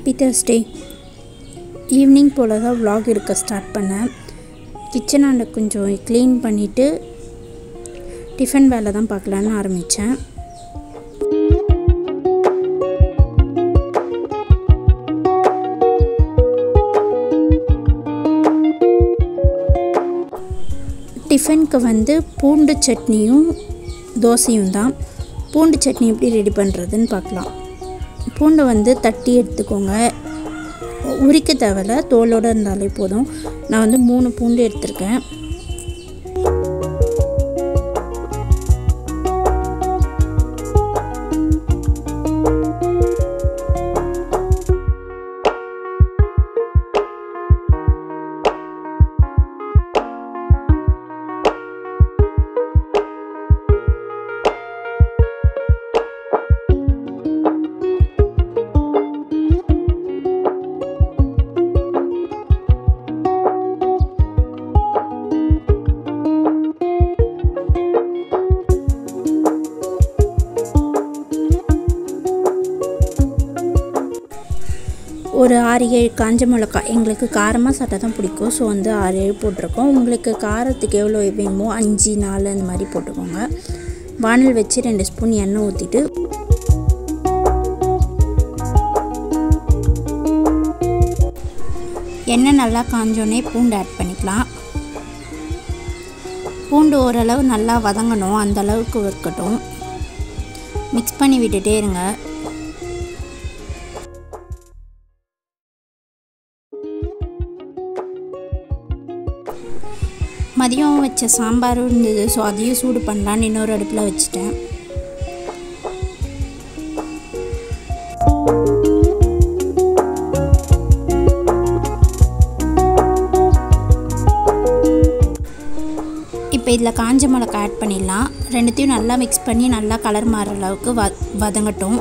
happy Thursday evening போல் தான் vlog எடுக்க start பண்ணேன் கிச்சனாண்ட கொஞ்சம் க்ளீன் பண்ணிவிட்டு டிஃபன் வேலை தான் பார்க்கலான்னு ஆரம்பித்தேன் டிஃபனுக்கு வந்து பூண்டு சட்னியும் தோசையும் தான் பூண்டு சட்னி எப்படி ரெடி பண்ணுறதுன்னு பார்க்கலாம் பூண்டை வந்து தட்டி எடுத்துக்கோங்க உரிக்க தேவையில்ல தோலோடு இருந்தாலே போதும் நான் வந்து மூணு பூண்டு எடுத்திருக்கேன் ஒரு ஆறு ஏழு காஞ்ச மிளகா எங்களுக்கு காரமாக சாப்பிட்டா தான் பிடிக்கும் ஸோ வந்து ஆறு ஏழு போட்டிருக்கோம் உங்களுக்கு காரத்துக்கு எவ்வளோ வேணுமோ அஞ்சு நாலு அந்த மாதிரி போட்டுக்கோங்க வானல் வச்சு ரெண்டு ஸ்பூன் எண்ணெய் ஊற்றிட்டு எண்ணெய் நல்லா காஞ்சோடனே பூண்டு ஆட் பண்ணிக்கலாம் பூண்டு ஓரளவு நல்லா வதங்கணும் அந்த அளவுக்கு இருக்கட்டும் மிக்ஸ் பண்ணி விட்டுட்டே இருங்க மதியம் வச்ச சாம்பாரும் இருந்தது ஸோ அதையும் சூடு பண்ணலான்னு இன்னொரு அடுப்பில் வச்சுட்டேன் இப்போ இதில் காஞ்ச மிளகா ஆட் பண்ணிடலாம் ரெண்டுத்தையும் நல்லா மிக்ஸ் பண்ணி நல்லா கலர் மாறுற அளவுக்கு வ வதங்கட்டும்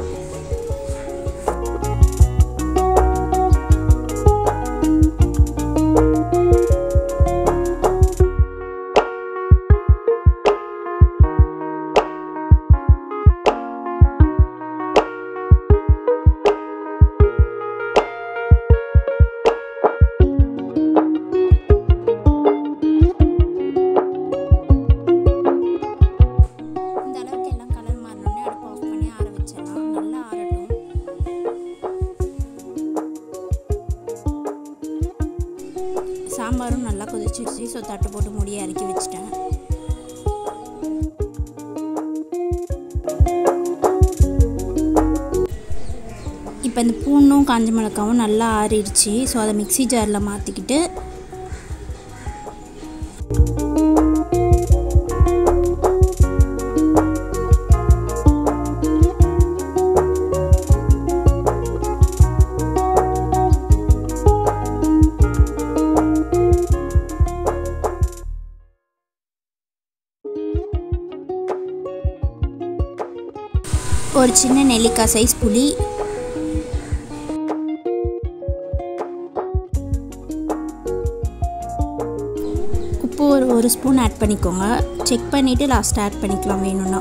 இந்த அளவுக்கு எல்லாம் கலர் மாறினோடனே அடுப்பு ஆஃப் பண்ணி ஆற வச்சிடலாம் நல்லா ஆறட்டும் சாம்பாரும் நல்லா கொதிச்சிடுச்சு ஸோ தட்டு போட்டு முடிய இறக்கி வச்சிட்டேன் இப்போ இந்த பூண்டும் காஞ்ச மிளகாவும் நல்லா ஆறிடுச்சு ஸோ அதை மிக்ஸி ஜாரில் மாற்றிக்கிட்டு ஒரு சின்ன நெல்லிக்காய் சைஸ் புளி உப்பு ஒரு ஒரு ஸ்பூன் ஆட் பண்ணிக்கோங்க செக் பண்ணிவிட்டு லாஸ்ட்டாக ஆட் பண்ணிக்கலாம் வேணும்னா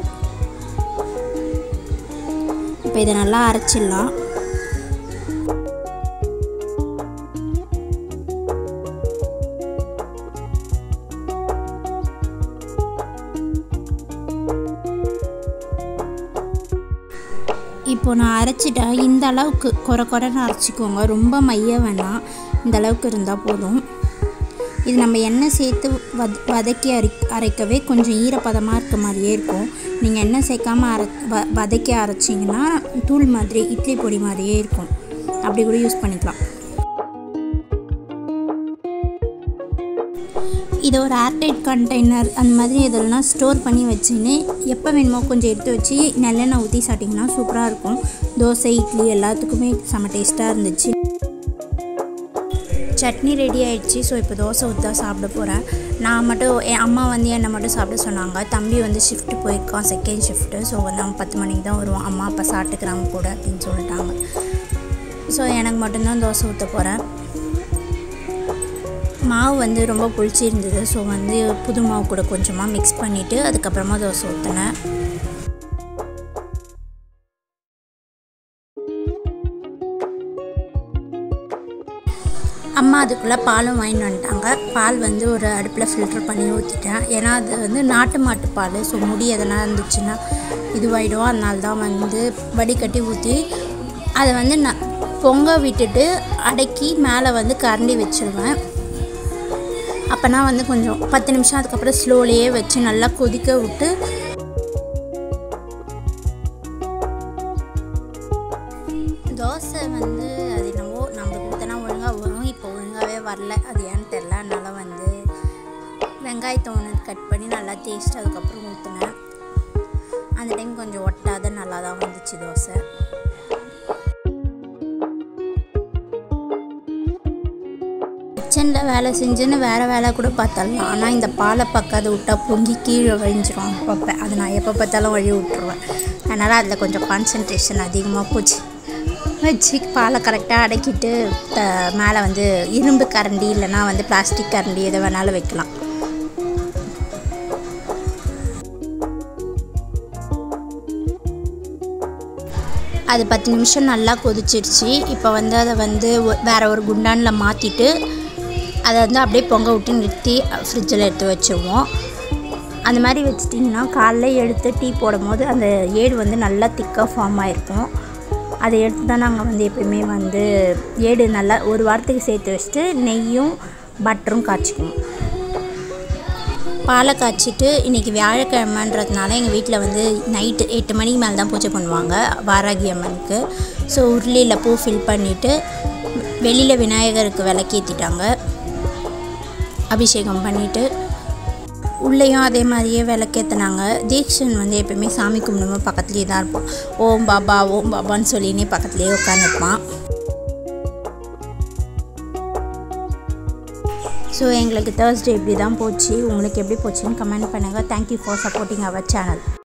இப்போ இதை நல்லா அரைச்சிடலாம் இப்போ நான் அரைச்சிட்டேன் இந்த அளவுக்கு குறை குறைன்னு அரைச்சிக்கோங்க ரொம்ப மைய வேணாம் இந்த அளவுக்கு இருந்தால் போதும் இது நம்ம எண்ணெய் சேர்த்து வத வதக்கி அரை அரைக்கவே கொஞ்சம் ஈரப்பதமாக இருக்க மாதிரியே இருக்கும் நீங்கள் எண்ணெய் சேர்க்காம அரை வ வதக்கி அரைச்சிங்கன்னா தூள் மாதிரி இட்லி பொடி மாதிரியே இருக்கும் அப்படி கூட யூஸ் பண்ணிக்கலாம் இதை ஒரு ஏர்டைட் கண்டெய்னர் அந்த மாதிரி இதெல்லாம் ஸ்டோர் பண்ணி வச்சுன்னு எப்போ வேணுமோ கொஞ்சம் எடுத்து வச்சு நல்லெண்ணெய் ஊற்றி சாப்பிட்டிங்கன்னா சூப்பராக இருக்கும் தோசை இட்லி எல்லாத்துக்குமே செம்ம டேஸ்ட்டாக இருந்துச்சு சட்னி ரெடி ஆயிடுச்சு ஸோ இப்போ தோசை ஊற்றி தான் சாப்பிட போகிறேன் நான் மட்டும் என் அம்மா வந்து என்னை மட்டும் சாப்பிட சொன்னாங்க தம்பி வந்து ஷிஃப்ட் போயிருக்கான் செகண்ட் ஷிஃப்ட்டு ஸோ வந்து அவன் பத்து மணிக்கு தான் வருவான் அம்மா அப்பா சாப்பிட்டுக்கிறாங்க கூட அப்படின்னு சொல்லிட்டாங்க ஸோ எனக்கு மட்டும்தான் தோசை ஊற்ற போகிறேன் மாவு வந்து ரொம்ப புளிச்சிருந்தது ஸோ வந்து புது மாவு கூட கொஞ்சமாக மிக்ஸ் பண்ணிவிட்டு அதுக்கப்புறமா தோசை ஊற்றினேன் அம்மா அதுக்குள்ளே பாலும் வாங்கிட்டு வந்துட்டாங்க பால் வந்து ஒரு அடுப்பில் ஃபில்டர் பண்ணி ஊற்றிட்டேன் ஏன்னா அது வந்து நாட்டு மாட்டு பால் ஸோ முடி எதனா இருந்துச்சுன்னா இதுவாகிடும் அதனால தான் வந்து வடிகட்டி ஊற்றி அதை வந்து நான் பொங்க விட்டுட்டு அடக்கி மேலே வந்து கரண்டி வச்சுருவேன் அப்போனா வந்து கொஞ்சம் பத்து நிமிஷம் அதுக்கப்புறம் ஸ்லோலியே வச்சு நல்லா கொதிக்க விட்டு தோசை வந்து அது என்னவோ நம்மளுக்கு ஊற்றினா ஒழுங்காக வரும் இப்போ ஒழுங்காகவே வரல அது ஏன்னு தெரில அதனால் வந்து வெங்காயத்தை ஒன்று கட் பண்ணி நல்லா தேய்ச்சிட்டு அதுக்கப்புறம் ஊற்றினேன் அந்த டைம் கொஞ்சம் ஒட்டாத நல்லா தான் வந்துச்சு தோசை கிச்சனில் வேலை செஞ்சுன்னு வேறு வேலை கூட பார்த்தாலும் ஆனால் இந்த பாலை பக்காத விட்டா பொங்கி கீழே வழிஞ்சிரும் அப்பப்போ அதை நான் எப்போ பார்த்தாலும் வழி விட்ருவேன் அதனால் அதில் கொஞ்சம் கான்சன்ட்ரேஷன் அதிகமாக போச்சு வச்சு பாலை கரெக்டாக அடக்கிட்டு த மேலே வந்து இரும்பு கரண்டி இல்லைனா வந்து பிளாஸ்டிக் கரண்டி எதை வேணாலும் வைக்கலாம் அது பத்து நிமிஷம் நல்லா கொதிச்சிருச்சு இப்போ வந்து அதை வந்து ஒ- வேற ஒரு குண்டானில் மாற்றிட்டு அதை வந்து அப்படியே பொங்க விட்டு நிறுத்தி ஃப்ரிட்ஜில் எடுத்து வச்சுருவோம் அந்த மாதிரி வச்சிட்டிங்கன்னா காலைல எடுத்து டீ போடும் போது அந்த ஏடு வந்து நல்லா திக்காக ஃபார்ம் ஆகிருக்கும் அதை எடுத்து தான் நாங்கள் வந்து எப்பயுமே வந்து ஏடு நல்லா ஒரு வாரத்துக்கு சேர்த்து வச்சுட்டு நெய்யும் பட்டரும் காய்ச்சிக்குவோம் பாலை காய்ச்சிட்டு இன்றைக்கி வியாழக்கிழமைன்றதுனால எங்கள் வீட்டில் வந்து நைட்டு எட்டு மணிக்கு மேலே தான் பூஜை பண்ணுவாங்க வாராகி அம்மனுக்கு ஸோ உருளியில் பூ ஃபில் பண்ணிவிட்டு வெளியில் விநாயகருக்கு விளக்கேற்றிட்டாங்க அபிஷேகம் பண்ணிவிட்டு உள்ளேயும் அதே மாதிரியே விளக்கேற்றினாங்க தீக்ஷன் வந்து எப்பயுமே சாமி கும்பிடும்போது பக்கத்துலேயே தான் இருப்பான் ஓம் பாபா ஓம் பாபான்னு சொல்லினே பக்கத்துலேயே உட்காந்துருப்பான் ஸோ எங்களுக்கு தேர்ஸ்டே இப்படி தான் போச்சு உங்களுக்கு எப்படி போச்சுன்னு கமெண்ட் பண்ணுங்கள் thank you for supporting our channel